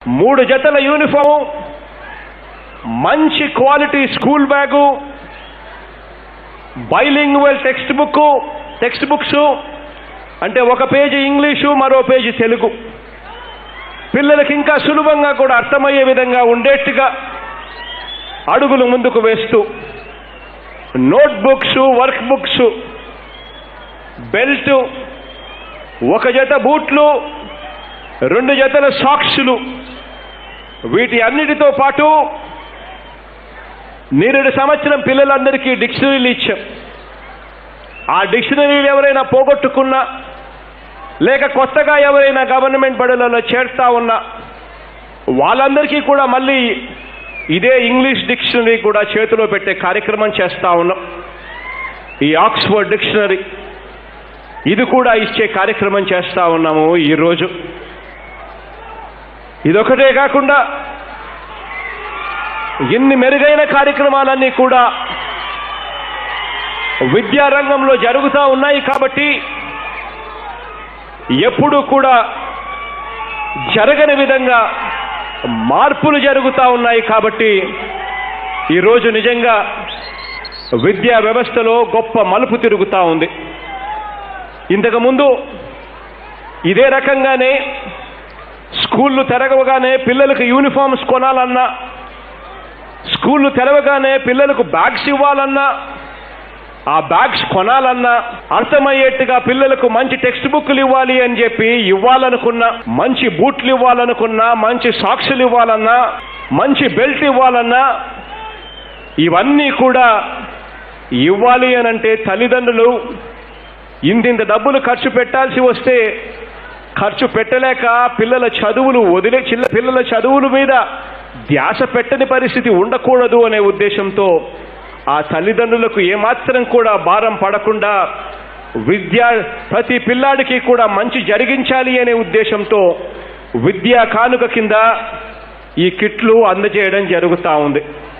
మూడు జతల యూనిఫామ్ మంచి quality school bag bilingual text book text books అంటే ఒక పేజీ ఇంగ్లీషు మరో పేజీ తెలుగు పిల్లలకి ఇంకా సులభంగా కూడా అర్థమయ్యే విధంగా ఉండేట్టుగా అడుగులు ముందుకు వేస్తూ note books work books belt ఒక జత బూట్లు రెండు జతల సాక్సులు వీటి అన్నిటితో పాటు నేరేడు సంవత్సరం పిల్లలందరికీ డిక్షనరీలు ఇచ్చాం ఆ డిక్షనరీలు ఎవరైనా పోగొట్టుకున్నా లేక కొత్తగా ఎవరైనా గవర్నమెంట్ బడులలో చేరుతా ఉన్నా వాళ్ళందరికీ కూడా మళ్ళీ ఇదే ఇంగ్లీష్ డిక్షనరీ కూడా చేతిలో పెట్టే కార్యక్రమం చేస్తా ఉన్నాం ఈ ఆక్స్ఫర్డ్ డిక్షనరీ ఇది కూడా ఇచ్చే కార్యక్రమం చేస్తా ఉన్నాము ఈరోజు ఇదొకటే కాకుండా ఎన్ని మెరుగైన కార్యక్రమాలన్నీ కూడా విద్యారంగంలో జరుగుతూ ఉన్నాయి కాబట్టి ఎప్పుడు కూడా జరగని విధంగా మార్పులు జరుగుతూ ఉన్నాయి కాబట్టి ఈరోజు నిజంగా విద్యా వ్యవస్థలో గొప్ప మలుపు తిరుగుతూ ఉంది ఇంతకుముందు ఇదే రకంగానే స్కూళ్ళు తెరవగానే పిల్లలకు యూనిఫామ్స్ కొనాలన్నా స్కూళ్ళు తెరవగానే పిల్లలకు బ్యాగ్స్ ఇవ్వాలన్నా ఆ బ్యాగ్స్ కొనాలన్నా అర్థమయ్యేట్టుగా పిల్లలకు మంచి టెక్స్ట్ బుక్లు ఇవ్వాలి అని చెప్పి ఇవ్వాలనుకున్నా మంచి బూట్లు ఇవ్వాలనుకున్నా మంచి సాక్సులు ఇవ్వాలన్నా మంచి బెల్ట్ ఇవ్వాలన్నా ఇవన్నీ కూడా ఇవ్వాలి అని అంటే తల్లిదండ్రులు ఇంతింత డబ్బులు ఖర్చు పెట్టాల్సి వస్తే ఖర్చు పెట్టలేక పిల్లల చదువులు వదిలే చిన్న పిల్లల చదువుల మీద ధ్యాస పెట్టని పరిస్థితి ఉండకూడదు అనే ఉద్దేశంతో ఆ తల్లిదండ్రులకు ఏమాత్రం కూడా భారం పడకుండా విద్య ప్రతి పిల్లాడికి కూడా మంచి జరిగించాలి అనే ఉద్దేశంతో విద్యా కానుక కింద ఈ కిట్లు అందజేయడం జరుగుతూ ఉంది